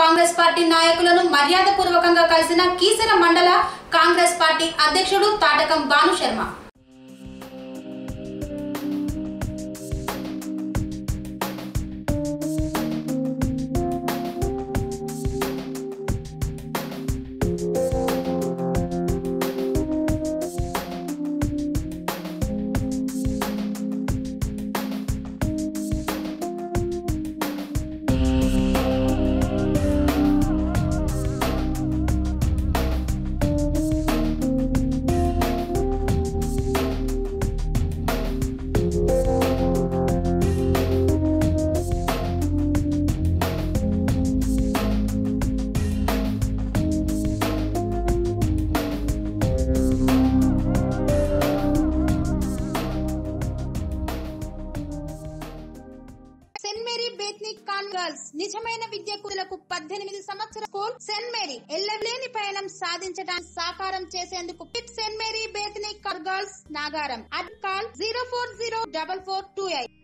Congress party నాయకులను మర్యాద పూర్వకంగా కలిసిన కీసర మండల కాంగ్రెస్ పార్టీ అధ్యక్షుడు తాటకం భాను శర్మ సెంట్ మేరీ బేత్నిక్ కాన్ గర్ల్స్ నిజమైన విద్యార్థులకు పద్దెనిమిది సంవత్సరాల స్కూల్ సెంట్ మేరీ ఎల్లలేని పయనం సాధించడానికి సాకారం చేసేందుకు పిట్ సెంట్ మేరీ బేత్నిక్ కాన్ గర్ల్స్ నాగారం అడ్ call zero four zero double four two eight